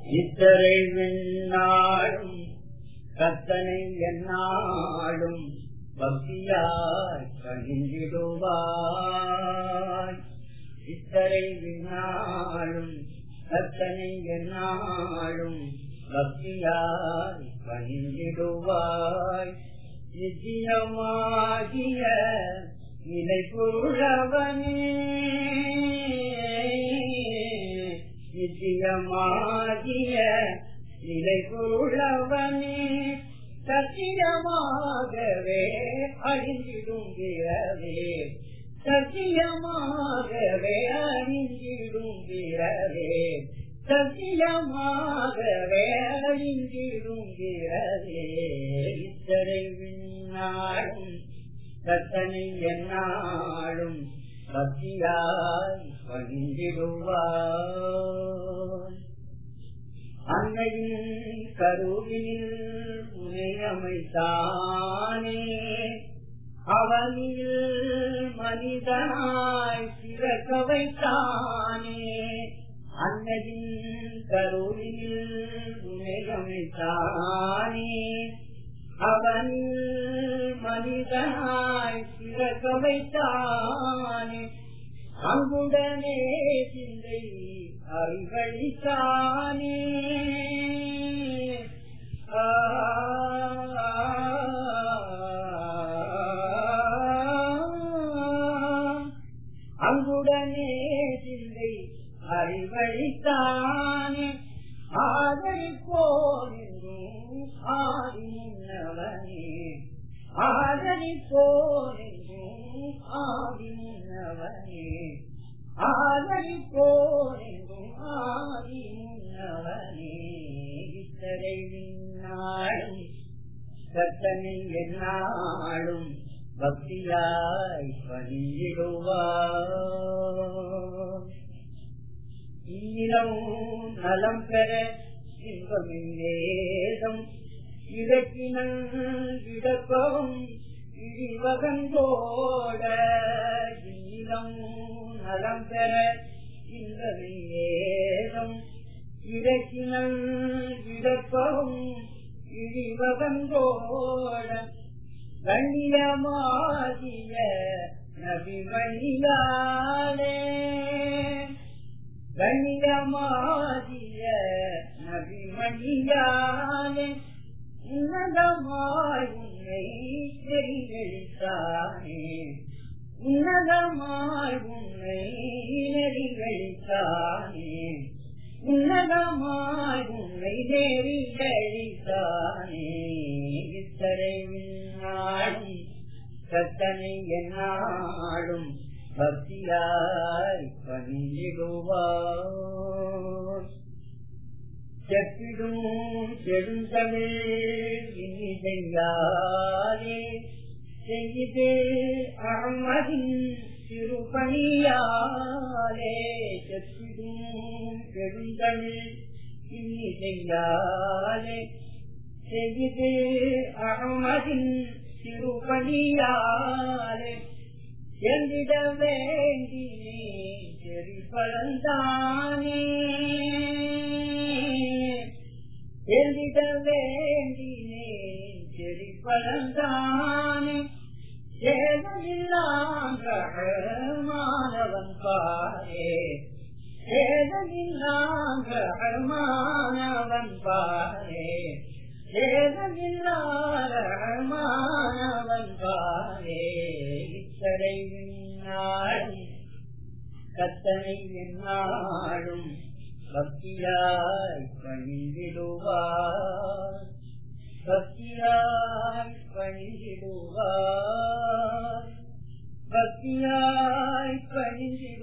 இத்தரை நாடும் கத்தனை என்னாடும் பக்தியாய் கணிந்திடுவாய் இத்தரை நாடும் கத்தனை என்னாடும் பக்தியாய் கணிந்திடுவாய் நிச்சயமாகிய நிலை பொருளவனே நிச்சயமாகிய நிலை பொருளவனே சத்தியமாகவே அழிந்திடுங்கிறதே சத்தியமாகவே அழிந்திடுங்கிறதே சத்தியமாகவே அழிந்திடுங்கிறதே இத்தரை நாடும் கத்தனை என்னாலும் பக்தியாய் பணிந்திடுவார் அன்னையின் கருவினில் உனை அமைத்தானே அவனில் மனிதனாய் பிறக்க வைத்தானே அன்னையின் கருவினில் உனை அமைத்தானே அவன் மனிதனாய் பிறக்க வைத்தானே அங்குடனே சிந்தை அறிவழித்தானே அங்குடனே சிந்தை அறிவழித்தானே ஆதரிப்போனென்றும் ஆதினவனே ஆதரிப்போனென்றும் ஆதினவனே ஆதரிப்போனென்றும் ஆதினவனே இத்தரை நாளும் கத்தனை என்னாலும் பக்தியாய் பணியிடுவார் ஈரம் நலம் பெற இன்பமில்லேதம் இடக்கினல் இடப்பவும் இழிவகந்தோட ஈரம் நலம் பெற இன்பமில்லேதம் இடக்கினல் இடப்பவும் இழிவகந்தோட கண்ணியமாகிய நபிமணியானே கண்ணியமாகிய நபிமணியானே உன்னதமாய் உன்னை நெறிகளித்தானே உன்னதமாய் உன்னை நெறிகளித்தானே உன்னதமாய் உன்னை நெறிகளித்தானே இத்தரை நாடும் கத்தனை என்னாடும் பக்தியாய் பணியிடுவார் செப்பிடும் செடுந்தமிழ் இனி செய்யாதே செய்து அகமதின் திருப்பணியாலே செப்பிடும் செடுந்தமிழ் இனி செய்யாதே செய்து அகமதின் திருப்பணியாலே எந்திட வேண்டினே செறி பலந்தானே எந்திட வேண்டினே செறி பலந்தானே மாணவன் பாரே மாணவன் பாரே மாணவன் பாரே இத்தரை நாடும் கத்தனை என்னாடும் பக்தியாய் பணிந்திடுவார் பக்தியாய் பணிந்திடுவார் பக்தியாய் பணிந்திடுவார்